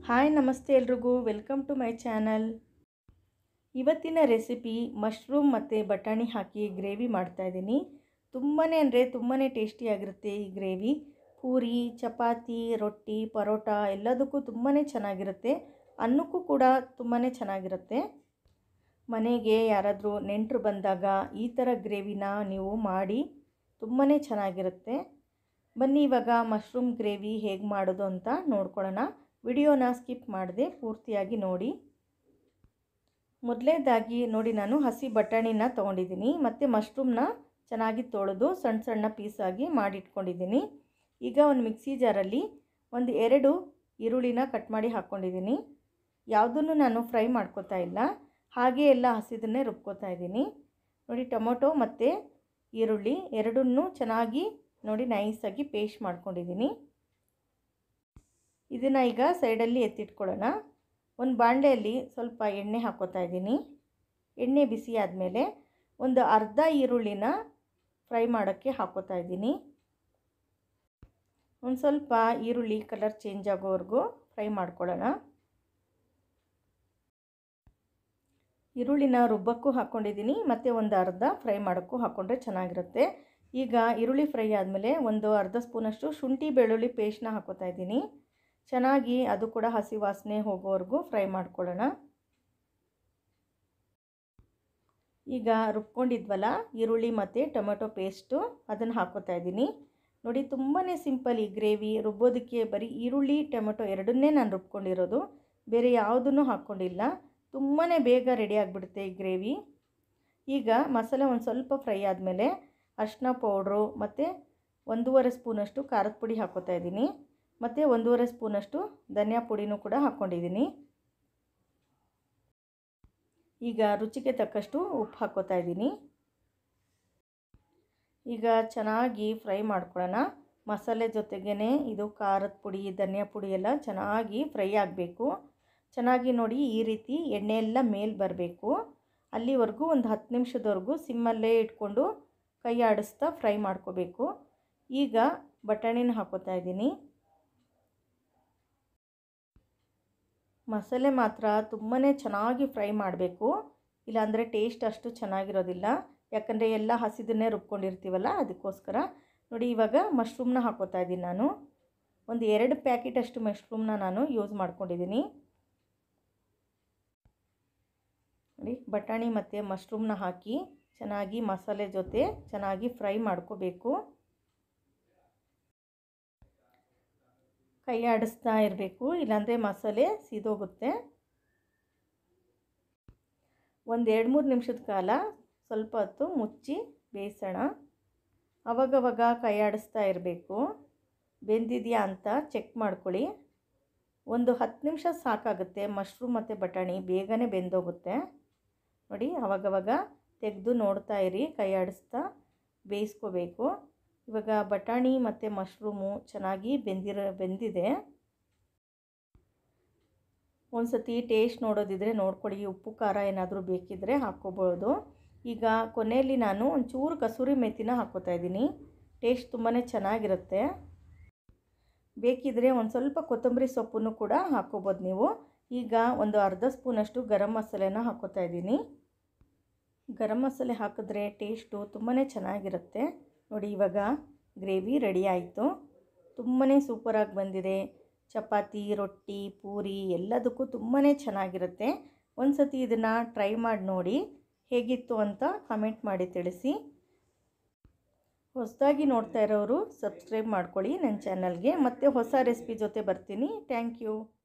hi ನಮಸ್ತೆ ಎಲ್ರಿಗೂ welcome to my channel ಇವತ್ತಿನ ರೆಸಿಪಿ ಮಶ್ರೂಮ್ ಮತ್ತು ಬಟಾಣಿ ಹಾಕಿ ಗ್ರೇವಿ ಮಾಡ್ತಾಯಿದ್ದೀನಿ ತುಂಬಾ ಅಂದರೆ ತುಂಬಾ ಟೇಸ್ಟಿಯಾಗಿರುತ್ತೆ ಈ ಗ್ರೇವಿ ಪೂರಿ ಚಪಾತಿ ರೊಟ್ಟಿ ಪರೋಟ ಎಲ್ಲದಕ್ಕೂ ತುಂಬಾ ಚೆನ್ನಾಗಿರುತ್ತೆ ಅನ್ನಕ್ಕೂ ಕೂಡ ತುಂಬಾ ಚೆನ್ನಾಗಿರುತ್ತೆ ಮನೆಗೆ ಯಾರಾದರೂ ನೆಂಟರು ಬಂದಾಗ ಈ ಥರ ಗ್ರೇವಿನ ನೀವು ಮಾಡಿ ತುಂಬಾ ಚೆನ್ನಾಗಿರುತ್ತೆ ಬನ್ನಿ ಇವಾಗ ಮಶ್ರೂಮ್ ಗ್ರೇವಿ ಹೇಗೆ ಮಾಡೋದು ಅಂತ ನೋಡ್ಕೊಳ್ಳೋಣ ವಿಡಿಯೋನ ಸ್ಕಿಪ್ ಮಾಡದೆ ಪೂರ್ತಿಯಾಗಿ ನೋಡಿ ಮೊದಲೇದಾಗಿ ನೋಡಿ ನಾನು ಹಸಿ ಬಟಾಣಿನ ತೊಗೊಂಡಿದ್ದೀನಿ ಮತ್ತು ಮಶ್ರೂಮ್ನ ಚೆನ್ನಾಗಿ ತೊಳೆದು ಸಣ್ಣ ಸಣ್ಣ ಪೀಸಾಗಿ ಮಾಡಿಟ್ಕೊಂಡಿದ್ದೀನಿ ಈಗ ಒಂದು ಮಿಕ್ಸಿ ಜಾರಲ್ಲಿ ಒಂದು ಎರಡು ಈರುಳ್ಳಿನ ಕಟ್ ಮಾಡಿ ಹಾಕ್ಕೊಂಡಿದ್ದೀನಿ ಯಾವುದನ್ನು ನಾನು ಫ್ರೈ ಮಾಡ್ಕೋತಾ ಇಲ್ಲ ಹಾಗೆ ಎಲ್ಲ ಹಸಿದನ್ನೇ ರುಬ್ಕೋತಾ ಇದ್ದೀನಿ ನೋಡಿ ಟೊಮೊಟೊ ಮತ್ತು ಈರುಳ್ಳಿ ಎರಡನ್ನೂ ಚೆನ್ನಾಗಿ ನೋಡಿ ನೈಸಾಗಿ ಪೇಸ್ಟ್ ಮಾಡ್ಕೊಂಡಿದ್ದೀನಿ ಇದನ್ನು ಈಗ ಸೈಡಲ್ಲಿ ಎತ್ತಿಟ್ಕೊಳ್ಳೋಣ ಒಂದು ಬಾಣಲೆಯಲ್ಲಿ ಸ್ವಲ್ಪ ಎಣ್ಣೆ ಹಾಕ್ಕೋತಾ ಇದ್ದೀನಿ ಎಣ್ಣೆ ಬಿಸಿ ಆದಮೇಲೆ ಒಂದು ಅರ್ಧ ಈರುಳ್ಳಿನ ಫ್ರೈ ಮಾಡೋಕ್ಕೆ ಹಾಕ್ಕೋತಾ ಇದ್ದೀನಿ ಒಂದು ಸ್ವಲ್ಪ ಈರುಳ್ಳಿ ಕಲರ್ ಚೇಂಜ್ ಆಗೋವರೆಗೂ ಫ್ರೈ ಮಾಡ್ಕೊಳ್ಳೋಣ ಈರುಳ್ಳಿನ ರುಬ್ಬಕ್ಕೂ ಹಾಕ್ಕೊಂಡಿದ್ದೀನಿ ಮತ್ತು ಒಂದು ಅರ್ಧ ಫ್ರೈ ಮಾಡೋಕ್ಕೂ ಹಾಕ್ಕೊಂಡ್ರೆ ಚೆನ್ನಾಗಿರುತ್ತೆ ಈಗ ಈರುಳ್ಳಿ ಫ್ರೈ ಆದಮೇಲೆ ಒಂದು ಅರ್ಧ ಸ್ಪೂನಷ್ಟು ಶುಂಠಿ ಬೆಳ್ಳುಳ್ಳಿ ಪೇಸ್ಟ್ನ ಹಾಕೋತಾ ಇದ್ದೀನಿ ಚೆನ್ನಾಗಿ ಅದು ಕೂಡ ಹಸಿ ವಾಸನೆ ಹೋಗೋವರೆಗೂ ಫ್ರೈ ಮಾಡ್ಕೊಳ್ಳೋಣ ಈಗ ರುಬ್ಕೊಂಡಿದ್ವಲ್ಲ ಈರುಳ್ಳಿ ಮತ್ತು ಟೊಮೆಟೊ ಪೇಸ್ಟು ಅದನ್ನು ಹಾಕೋತಾ ಇದ್ದೀನಿ ನೋಡಿ ತುಂಬಾ ಸಿಂಪಲ್ ಈ ಗ್ರೇವಿ ರುಬ್ಬೋದಕ್ಕೆ ಬರೀ ಈರುಳ್ಳಿ ಟೊಮೆಟೊ ಎರಡನ್ನೇ ನಾನು ರುಬ್ಕೊಂಡಿರೋದು ಬೇರೆ ಯಾವುದನ್ನು ಹಾಕ್ಕೊಂಡಿಲ್ಲ ತುಂಬಾ ಬೇಗ ರೆಡಿ ಆಗಿಬಿಡುತ್ತೆ ಈ ಗ್ರೇವಿ ಈಗ ಮಸಾಲೆ ಒಂದು ಸ್ವಲ್ಪ ಫ್ರೈ ಆದಮೇಲೆ ಅರಿಶಿನ ಪೌಡ್ರು ಮತ್ತು ಒಂದೂವರೆ ಸ್ಪೂನಷ್ಟು ಖಾರದ ಪುಡಿ ಹಾಕ್ಕೋತಾ ಇದ್ದೀನಿ ಮತ್ತು ಒಂದೂವರೆ ಸ್ಪೂನಷ್ಟು ಧನಿಯಾ ಪುಡಿನೂ ಕೂಡ ಹಾಕ್ಕೊಂಡಿದ್ದೀನಿ ಈಗ ರುಚಿಗೆ ತಕ್ಕಷ್ಟು ಉಪ್ಪು ಹಾಕ್ಕೋತಾ ಇದ್ದೀನಿ ಈಗ ಚೆನ್ನಾಗಿ ಫ್ರೈ ಮಾಡ್ಕೊಳ್ಳೋಣ ಮಸಾಲೆ ಜೊತೆಗೇ ಇದು ಖಾರದ ಪುಡಿ ಧನಿಯಾ ಪುಡಿ ಎಲ್ಲ ಚೆನ್ನಾಗಿ ಫ್ರೈ ಆಗಬೇಕು ಚೆನ್ನಾಗಿ ನೋಡಿ ಈ ರೀತಿ ಎಣ್ಣೆ ಎಲ್ಲ ಮೇಲೆ ಬರಬೇಕು ಅಲ್ಲಿವರೆಗೂ ಒಂದು ಹತ್ತು ನಿಮಿಷದವರೆಗೂ ಸಿಮ್ಮಲ್ಲೇ ಇಟ್ಕೊಂಡು ಕೈ ಆಡಿಸ್ತಾ ಫ್ರೈ ಮಾಡ್ಕೋಬೇಕು ಈಗ ಬಟಾಣಿನ ಹಾಕೋತಾ ಇದ್ದೀನಿ ಮಸಾಲೆ ಮಾತ್ರ ತುಂಬಾ ಚೆನ್ನಾಗಿ ಫ್ರೈ ಮಾಡಬೇಕು ಇಲ್ಲಾಂದರೆ ಟೇಸ್ಟ್ ಅಷ್ಟು ಚೆನ್ನಾಗಿರೋದಿಲ್ಲ ಯಾಕಂದರೆ ಎಲ್ಲ ಹಸಿದನ್ನೇ ರುಬ್ಕೊಂಡಿರ್ತೀವಲ್ಲ ಅದಕ್ಕೋಸ್ಕರ ನೋಡಿ ಇವಾಗ ಮಶ್ರೂಮ್ನ ಹಾಕೋತಾ ಇದ್ದೀನಿ ನಾನು ಒಂದು ಎರಡು ಪ್ಯಾಕೆಟ್ ಅಷ್ಟು ಮಶ್ರೂಮ್ನ ನಾನು ಯೂಸ್ ಮಾಡ್ಕೊಂಡಿದ್ದೀನಿ ನೋಡಿ ಬಟಾಣಿ ಮತ್ತು ಮಶ್ರೂಮ್ನ ಹಾಕಿ ಚೆನ್ನಾಗಿ ಮಸಾಲೆ ಜೊತೆ ಚೆನ್ನಾಗಿ ಫ್ರೈ ಮಾಡ್ಕೋಬೇಕು ಕೈ ಆಡಿಸ್ತಾ ಇರಬೇಕು ಇಲ್ಲಾಂದರೆ ಮಸಾಲೆ ಸೀದೋಗುತ್ತೆ ಒಂದು ಎರಡು ಮೂರು ನಿಮಿಷದ ಕಾಲ ಸ್ವಲ್ಪ ಹೊತ್ತು ಮುಚ್ಚಿ ಬೇಯಿಸೋಣ ಅವಾಗವಾಗ ಕೈ ಆಡಿಸ್ತಾ ಇರಬೇಕು ಬೆಂದಿದೆಯಾ ಅಂತ ಚೆಕ್ ಮಾಡ್ಕೊಳ್ಳಿ ಒಂದು ಹತ್ತು ನಿಮಿಷ ಸಾಕಾಗುತ್ತೆ ಮಶ್ರೂಮ್ ಮತ್ತು ಬಟಾಣಿ ಬೇಗನೆ ಬೆಂದೋಗುತ್ತೆ ನೋಡಿ ಅವಾಗವಾಗ ತೆಗೆದು ನೋಡ್ತಾ ಇರಿ ಕೈ ಆಡಿಸ್ತಾ ಬೇಯಿಸ್ಕೋಬೇಕು ಇವಾಗ ಬಟಾಣಿ ಮತ್ತು ಮಶ್ರೂಮು ಚೆನ್ನಾಗಿ ಬೆಂದಿರೋ ಬೆಂದಿದೆ ಒಂದು ಸತಿ ಟೇಸ್ಟ್ ನೋಡೋದಿದ್ರೆ ನೋಡ್ಕೊಳ್ಳಿ ಉಪ್ಪು ಖಾರ ಏನಾದರೂ ಬೇಕಿದ್ದರೆ ಹಾಕ್ಕೋಬೋದು ಈಗ ಕೊನೆಯಲ್ಲಿ ನಾನು ಒಂಚೂರು ಕಸೂರಿ ಮೆಥಿನ ಹಾಕ್ಕೋತಾ ಇದ್ದೀನಿ ಟೇಸ್ಟ್ ತುಂಬಾ ಚೆನ್ನಾಗಿರುತ್ತೆ ಬೇಕಿದ್ದರೆ ಒಂದು ಸ್ವಲ್ಪ ಕೊತ್ತಂಬರಿ ಸೊಪ್ಪನ್ನು ಕೂಡ ಹಾಕ್ಕೋಬೋದು ನೀವು ಈಗ ಒಂದು ಅರ್ಧ ಸ್ಪೂನಷ್ಟು ಗರಂ ಮಸಾಲೆನ ಹಾಕ್ಕೋತಾ ಇದ್ದೀನಿ ಗರಂ ಮಸಾಲೆ ಹಾಕಿದ್ರೆ ಟೇಸ್ಟು ತುಂಬಾ ಚೆನ್ನಾಗಿರುತ್ತೆ ನೋಡಿ ಇವಾಗ ಗ್ರೇವಿ ರೆಡಿ ಆಯಿತು ತುಂಬಾ ಸೂಪರಾಗಿ ಬಂದಿದೆ ಚಪಾತಿ ರೊಟ್ಟಿ ಪೂರಿ ಎಲ್ಲದಕ್ಕೂ ತುಂಬಾ ಚೆನ್ನಾಗಿರುತ್ತೆ ಒಂದು ಸತಿ ಇದನ್ನು ಟ್ರೈ ಮಾಡಿ ನೋಡಿ ಹೇಗಿತ್ತು ಅಂತ ಕಮೆಂಟ್ ಮಾಡಿ ತಿಳಿಸಿ ಹೊಸದಾಗಿ ನೋಡ್ತಾ ಇರೋರು ಸಬ್ಸ್ಕ್ರೈಬ್ ಮಾಡ್ಕೊಳ್ಳಿ ನನ್ನ ಚಾನಲ್ಗೆ ಮತ್ತು ಹೊಸ ರೆಸಿಪಿ ಜೊತೆ ಬರ್ತೀನಿ ಥ್ಯಾಂಕ್ ಯು